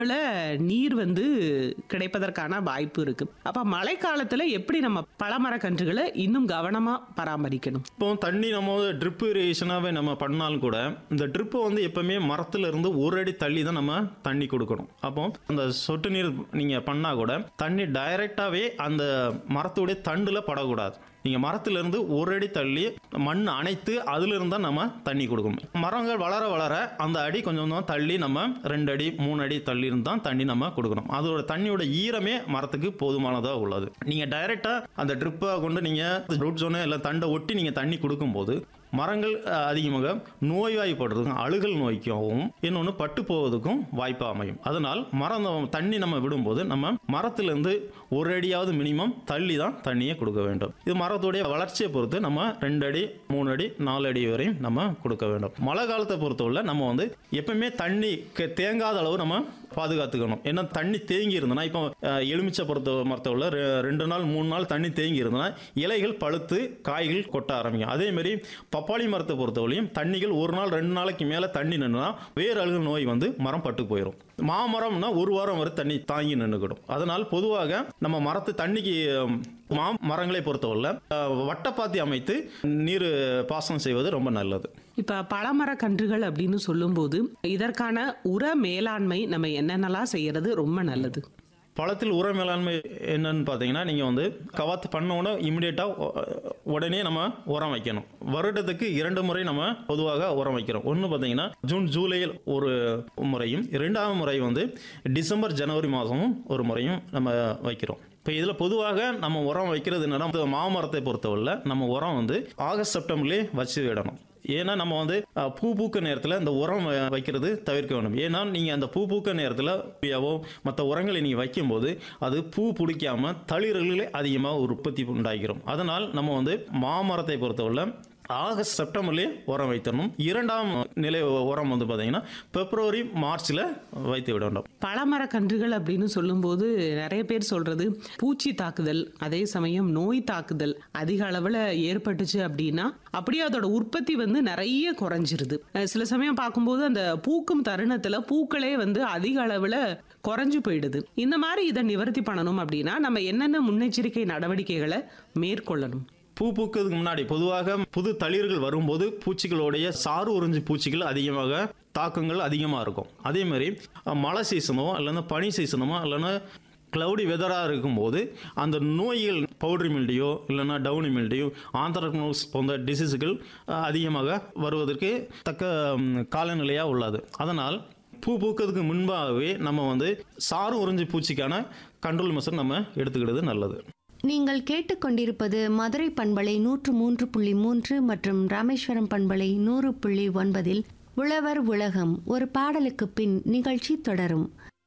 ல நீர் வந்து கிடைப்பதற்கான வாய்ப்பு இருக்கு அப்ப மழைக்காலத்துல எப்படி நம்ம பழமரக்கன்றுகளை இன்னும் கவனமா பராமரிக்கணும் இப்போ தண்ணி நம்ம ட்ரிப் இரிகேஷனாகவே நம்ம பண்ணாலும் கூட இந்த ட்ரிப்பை வந்து எப்பவுமே மரத்துல இருந்து ஒரு அடி தள்ளி தான் நம்ம தண்ணி கொடுக்கணும் அப்போ அந்த சொட்டு நீர் நீங்கள் பண்ணால் கூட தண்ணி டைரெக்டாகவே அந்த மரத்துடைய தண்டில் படக்கூடாது நீங்கள் மரத்திலிருந்து ஒரு அடி தள்ளி மண் அணைத்து அதிலிருந்து தான் நம்ம தண்ணி கொடுக்கணும் மரங்கள் வளர வளர அந்த அடி கொஞ்சம் கொஞ்சம் தள்ளி நம்ம ரெண்டு அடி மூணு அடி தள்ளி இருந்து தான் தண்ணி நம்ம கொடுக்கணும் அதோட தண்ணியோட ஈரமே மரத்துக்கு போதுமானதாக உள்ளது நீங்கள் டைரெக்டாக அந்த ட்ரிப்பை கொண்டு நீங்கள் ரூட் ஜோனை இல்லை தண்டை ஒட்டி நீங்கள் தண்ணி கொடுக்கும்போது மரங்கள் அஹ், அதிகமாக நோய்வாய்ப்படுறதுக்கும் அழுகல் நோய்க்காகவும் இன்னொன்று பட்டு போவதுக்கும் வாய்ப்பு அமையும் அதனால் மரம் நம்ம தண்ணி நம்ம விடும்போது நம்ம மரத்திலிருந்து ஒரு அடியாவது மினிமம் தள்ளி தான் தண்ணியை கொடுக்க வேண்டும் இது மரத்துடைய வளர்ச்சியை பொறுத்து நம்ம ரெண்டு அடி மூணு அடி நாலு அடி வரையும் நம்ம கொடுக்க வேண்டும் மழை காலத்தை பொறுத்தவரை நம்ம வந்து எப்பவுமே தண்ணி க- தேங்காத அளவு நம்ம பாதுகாத்துக்கணும் ஏன்னா தண்ணி தேங்கி இருந்தனா இப்போ அஹ், எலுமிச்சை பொறுத்த மரத்தவள்ள ரெண்டு நாள் மூணு நாள் தண்ணி தேங்கி இருந்தனா இலைகள் பழுத்து காய்கள் கொட்ட ஆரம்பிக்கும் அதே மாதிரி பப்பாளி மரத்தை பொறுத்தவரையும் தண்ணிகள் ஒரு நாள் ரெண்டு நாளைக்கு மேலே தண்ணி நின்றுனா வேர் அழுகு நோய் வந்து மரம் பட்டு போயிடும் மாமரம்னா ஒரு வாரம் வரை தண்ணி தாங்கி நின்றுக்கிடும் அதனால் பொதுவாக நம்ம மரத்து தண்ணிக்கு அஹ், மா மரங்களை பொறுத்தவரை அஹ், வட்டப்பாத்தி அமைத்து நீர் பாசனம் செய்வது ரொம்ப நல்லது இப்ப பழமரக்கன்றுகள் அப்படின்னு சொல்லும்போது இதற்கான உர மேலாண்மை நம்ம என்னென்னலாம் செய்யறது ரொம்ப நல்லது பழத்தில் உர மேலாண்மை என்னன்னு பார்த்தீங்கன்னா நீங்கள் வந்து கவாத்து பண்ண உடனே இமிடியேட்டாக உடனே நம்ம உரம் வைக்கணும் வருடத்துக்கு இரண்டு முறை நம்ம பொதுவாக உரம் வைக்கிறோம் ஒன்று பார்த்தீங்கன்னா ஜூன் ஜூலையில் ஒரு முறையும் இரண்டாவது முறை வந்து டிசம்பர் ஜனவரி மாதமும் ஒரு முறையும் நம்ம வைக்கிறோம் இப்போ இதில் பொதுவாக நம்ம உரம் வைக்கிறது என்னன்னா மாமரத்தை பொறுத்தவரை நம்ம உரம் வந்து ஆகஸ்ட் செப்டம்பர்லேயே வச்சு விடணும் ஏன்னா நம்ம வந்து அஹ், பூ பூக்க நேரத்தில் இந்த உரம் வ- வைக்கிறது தவிர்க்க வேண்டும் ஏன்னா நீங்கள் அந்த பூ பூக்க நேரத்தில் யூரியாவோ மற்ற உரங்களை நீங்கள் வைக்கும்போது அது பூ பிடிக்காம தளிர்களே அதிகமாக உற்பத்தி உண்டாகிறோம் அதனால் நம்ம வந்து மாமரத்தை பொறுத்தவரை ஆகஸ்ட் செப்டம்பர்லேயே உரம் வைத்தரணும் இரண்டாம் நிலை உரம் வந்து பார்த்தீங்கன்னா பிப்ரவரி மார்ச்சில் வைத்து விட வேண்டும் பழமரக்கன்றுகள் அப்படின்னு சொல்லும்போது நிறைய பேர் சொல்றது பூச்சி தாக்குதல் அதே சமயம் நோய் தாக்குதல் அதிக அளவில் ஏற்பட்டுச்சு அப்படின்னா அப்படியே அதோட உற்பத்தி வந்து நிறைய குறைஞ்சிருது அஹ் சில சமயம் பார்க்கும்போது அந்த பூக்கும் தருணத்துல பூக்களே வந்து அதிக அளவில் குறைஞ்சு போயிடுது இந்த மாதிரி இதை நிவர்த்தி பண்ணணும் அப்படின்னா நம்ம என்னென்ன முன்னெச்சரிக்கை நடவடிக்கைகளை மேற்கொள்ளணும் பூ பூக்கிறதுக்கு முன்னாடி பொதுவாக புது தளிர்கள் வரும்போது பூச்சிகளுடைய சாறு உறிஞ்சி பூச்சிகள் அதிகமாக தாக்கங்கள் அதிகமாக இருக்கும் அதே மாதிரி அஹ், மழை சீசனோ இல்லைன்னா பனி சீசனமோ இல்லைன்னா க்ளவுடி வெதராக இருக்கும்போது அந்த நோய்கள் பவுடரி மில்டியோ இல்லைன்னா டவுனி மில்டியோ ஆந்த்ரக்னோஸ் போன்ற டிசீஸுகள் அஹ், அதிகமாக வருவதற்கு தக்க காலநிலையாக உள்ளது அதனால் பூ பூக்கிறதுக்கு முன்பாகவே நம்ம வந்து சாறு உறிஞ்சி பூச்சிக்கான கண்ட்ரோல் மெஷர் நம்ம எடுத்துக்கிறது நல்லது நீங்கள் கேட்டுக்கொண்டிருப்பது மதுரை பண்பலை நூற்று மூன்று புள்ளி மூன்று மற்றும் ராமேஸ்வரம் பண்பலை நூறு புள்ளி ஒன்பதில் உழவர் உலகம் ஒரு பாடலுக்கு பின் நிகழ்ச்சி தொடரும்